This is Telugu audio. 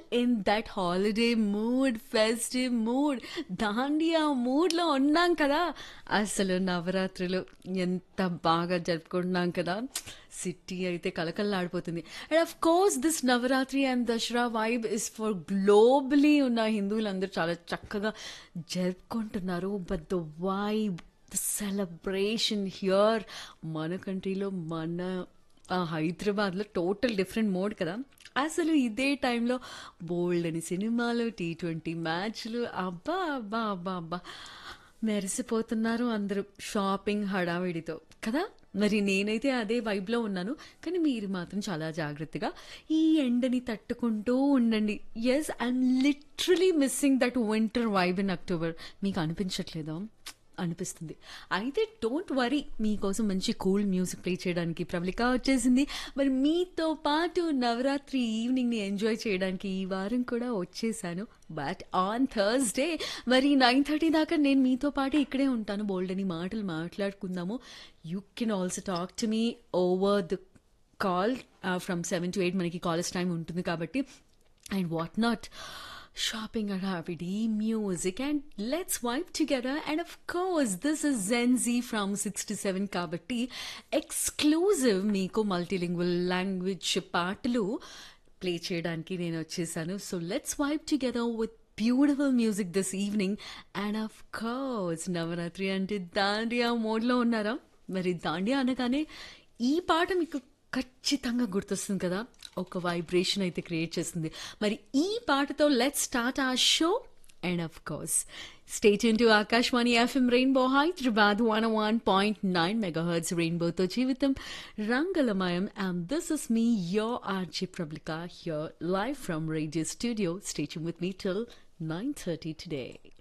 In that holiday mood festive mood dandiya మూడ్లో ఉన్నాం కదా అసలు నవరాత్రులు ఎంత బాగా జరుపుకుంటున్నాం కదా సిటీ అయితే కలకల్లాడిపోతుంది and of course this Navaratri and Dasara vibe is for globally ఉన్న హిందువులందరూ చాలా చక్కగా జరుపుకుంటున్నారు but the vibe the celebration here మన కంట్రీలో మన ఆ హైదరాబాద్లో టోటల్ డిఫరెంట్ మోడ్ కదా అసలు ఇదే టైంలో బోల్డ్ అని సినిమాలు టీ ట్వంటీ మ్యాచ్లు అబ్బా అబ్బా అబ్బా అబ్బా మెరిసిపోతున్నారు అందరూ షాపింగ్ హడావిడితో కదా మరి నేనైతే అదే వైబ్లో ఉన్నాను కానీ మీరు మాత్రం చాలా జాగ్రత్తగా ఈ ఎండని తట్టుకుంటూ ఉండండి yes I'm literally missing that winter vibe in October మీకు అనిపించట్లేదా అనిపిస్తుంది అయితే డోంట్ వరీ మీకోసం మంచి కూల్ మ్యూజిక్ ప్లే చేయడానికి ప్రబలిక వచ్చేసింది మరి మీతో పాటు నవరాత్రి ఈవినింగ్ని ఎంజాయ్ చేయడానికి ఈ వారం కూడా వచ్చేసాను బట్ ఆన్ థర్స్డే మరి నైన్ థర్టీ దాకా నేను మీతో పాటు ఇక్కడే ఉంటాను బోల్డ్ అని మాటలు మాట్లాడుకుందాము you can also talk to me over the call from seven to eight మనకి కాలేజ్ టైం ఉంటుంది కాబట్టి and what not shopping Aravidi, music, and let's vibe together. And of course, this is Zen Z from 67 Kabatti, exclusive మీకు మల్టీలింగ్వల్ లాంగ్వేజ్ పాటలు ప్లే చేయడానికి నేను వచ్చేసాను so let's vibe together with beautiful music this evening and of course Navaratri అంటే దాండియా మోడ్లో ఉన్నారా మరి దాండియా అనగానే ఈ పాట మీకు ఖచ్చితంగా గుర్తొస్తుంది కదా ఒక వైబ్రేషన్ అయితే క్రియేట్ చేస్తుంది మరి ఈ పాటతో let start a show and of course stay ఇన్ to Akashvani FM rainbow Hyderabad one one point nine megahertz రెయిన్బోతో జీవితం రంగలమయం and this is me your RJ Prablika here live from radio studio station with me till nine thirty today